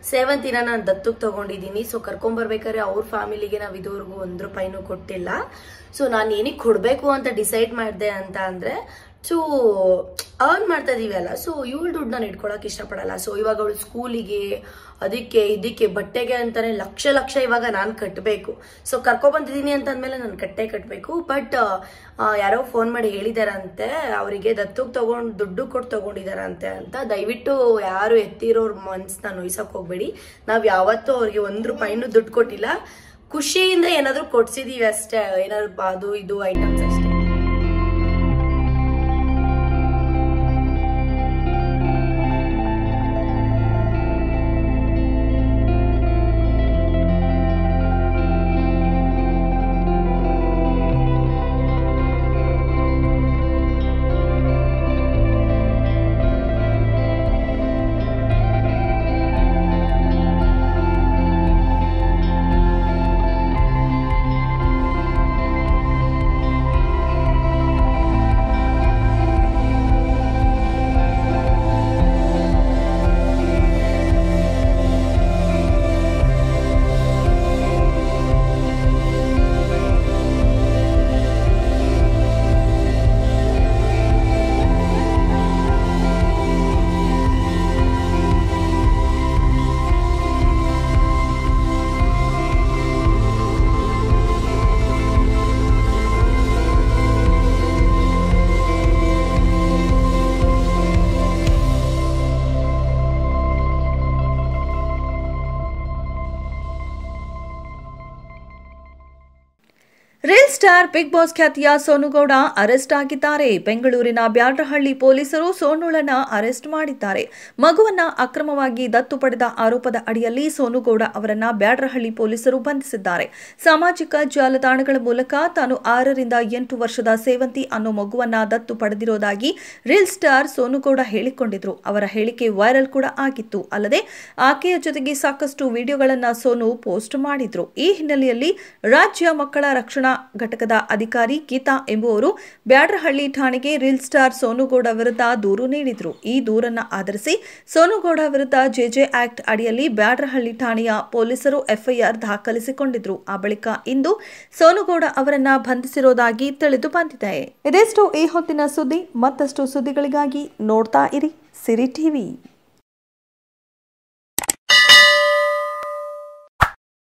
ಸೇವಂತಿನ ನಾನು ದತ್ತಕ್ಕೆ ತಗೊಂಡಿದ್ದೀನಿ ಸೊ ಕರ್ಕೊಂಬರ್ಬೇಕಾದ್ರೆ ಅವ್ರ ಫ್ಯಾಮಿಲಿಗೆ ನಾವು ಇದುವರೆಗೂ ಒಂದ್ ರೂಪಾಯಿನೂ ಕೊಟ್ಟಿಲ್ಲ ಸೊ ನಾನು ಏನಕ್ಕೆ ಕೊಡಬೇಕು ಅಂತ ಡಿಸೈಡ್ ಮಾಡಿದೆ ಅಂತ ಅಂದ್ರೆ ಸೊ ಅರ್ನ್ ಮಾಡ್ತಾ ಇದೀವಿ ಅಲ್ಲ ಸೊ ಇವಳು ದುಡ್ಡು ನಾನು ಇಟ್ಕೊಳಕ್ ಇಷ್ಟಪಡಲ್ಲ ಸೊ ಇವಾಗ ಅವಳು ಸ್ಕೂಲಿಗೆ ಅದಕ್ಕೆ ಇದಕ್ಕೆ ಬಟ್ಟೆಗೆ ಅಂತಾನೆ ಲಕ್ಷ ಲಕ್ಷ ಇವಾಗ ನಾನು ಕಟ್ಟಬೇಕು ಸೊ ಕರ್ಕೊಬಂದಿದ್ದೀನಿ ಅಂತ ಅಂದ್ಮೇಲೆ ನಾನು ಕಟ್ಟೆ ಕಟ್ಟಬೇಕು ಬಟ್ ಯಾರೋ ಫೋನ್ ಮಾಡಿ ಹೇಳಿದಾರಂತೆ ಅವರಿಗೆ ದತ್ತಕ್ಕೆ ತಗೊಂಡು ದುಡ್ಡು ಕೊಟ್ಟು ತಗೊಂಡಿದಾರಂತೆ ಅಂತ ದಯವಿಟ್ಟು ಯಾರು ಎತ್ತಿರೋರ್ ಮನ್ಸನ್ನ ನೋಯ್ಸಕ್ ಹೋಗ್ಬೇಡಿ ನಾವ್ ಯಾವತ್ತೂ ಅವ್ರಿಗೆ ಒಂದ್ ರೂಪಾಯಿನೂ ದುಡ್ಡು ಕೊಟ್ಟಿಲ್ಲ ಖುಷಿಯಿಂದ ಏನಾದ್ರು ಕೊಡ್ಸಿದೀವಿ ಅಷ್ಟೇ ಏನಾದ್ರು ಅದು ಇದು ಐಟಮ್ಸ್ ಅಷ್ಟೇ ರೀಲ್ ಸ್ಟಾರ್ ಬಿಗ್ ಬಾಸ್ ಖ್ಯಾತಿಯ ಸೋನುಗೌಡ ಅರೆಸ್ಟ್ ಆಗಿದ್ದಾರೆ ಬೆಂಗಳೂರಿನ ಬ್ಯಾಡ್ರಹಳ್ಳಿ ಪೊಲೀಸರು ಸೋನುಳನ್ನ ಅರೆಸ್ಟ್ ಮಾಡಿದ್ದಾರೆ ಮಗುವನ್ನ ಅಕ್ರಮವಾಗಿ ದತ್ತು ಪಡೆದ ಆರೋಪದ ಅಡಿಯಲ್ಲಿ ಸೋನುಗೌಡ ಅವರನ್ನ ಬ್ಯಾಡ್ರಹಳ್ಳಿ ಪೊಲೀಸರು ಬಂಧಿಸಿದ್ದಾರೆ ಸಾಮಾಜಿಕ ಜಾಲತಾಣಗಳ ಮೂಲಕ ತಾನು ಆರರಿಂದ ಎಂಟು ವರ್ಷದ ಸೇವಂತಿ ಅನ್ನೋ ಮಗುವನ್ನ ದತ್ತು ಪಡೆದಿರೋದಾಗಿ ರೀಲ್ ಸ್ಟಾರ್ ಸೋನುಗೌಡ ಹೇಳಿಕೊಂಡಿದ್ರು ಅವರ ಹೇಳಿಕೆ ವೈರಲ್ ಕೂಡ ಆಗಿತ್ತು ಅಲ್ಲದೆ ಆಕೆಯ ಜೊತೆಗೆ ಸಾಕಷ್ಟು ವಿಡಿಯೋಗಳನ್ನ ಸೋನು ಪೋಸ್ಟ್ ಮಾಡಿದ್ರು ಈ ಹಿನ್ನೆಲೆಯಲ್ಲಿ ರಾಜ್ಯ ಮಕ್ಕಳ ರಕ್ಷಣಾ ಘಟಕದ ಅಧಿಕಾರಿ ಗೀತಾ ಎಂಬುವರು ಬ್ಯಾಡ್ರಹಳ್ಳಿ ಠಾಣೆಗೆ ರೀಲ್ ಸ್ಟಾರ್ ಸೋನುಗೌಡ ವಿರುದ್ಧ ದೂರು ನೀಡಿದ್ರು ಈ ದೂರನ್ನ ಆಧರಿಸಿ ಸೋನುಗೌಡ ವಿರುದ್ಧ ಜೆಜೆ ಆಕ್ಟ್ ಅಡಿಯಲ್ಲಿ ಬ್ಯಾಡ್ರಹಳ್ಳಿ ಠಾಣೆಯ ಪೊಲೀಸರು ಎಫ್ಐಆರ್ ದಾಖಲಿಸಿಕೊಂಡಿದ್ರು ಆ ಬಳಿಕ ಇಂದು ಸೋನುಗೌಡ ಅವರನ್ನ ಬಂಧಿಸಿರೋದಾಗಿ ತಿಳಿದು ಬಂದಿದೆ ಇದೆಷ್ಟು ಈ ಹೊತ್ತಿನ ಸುದ್ದಿ ಮತ್ತಷ್ಟು ಸುದ್ದಿಗಳಿಗಾಗಿ ನೋಡ್ತಾ ಇರಿ ಸಿರಿ ಟಿವಿ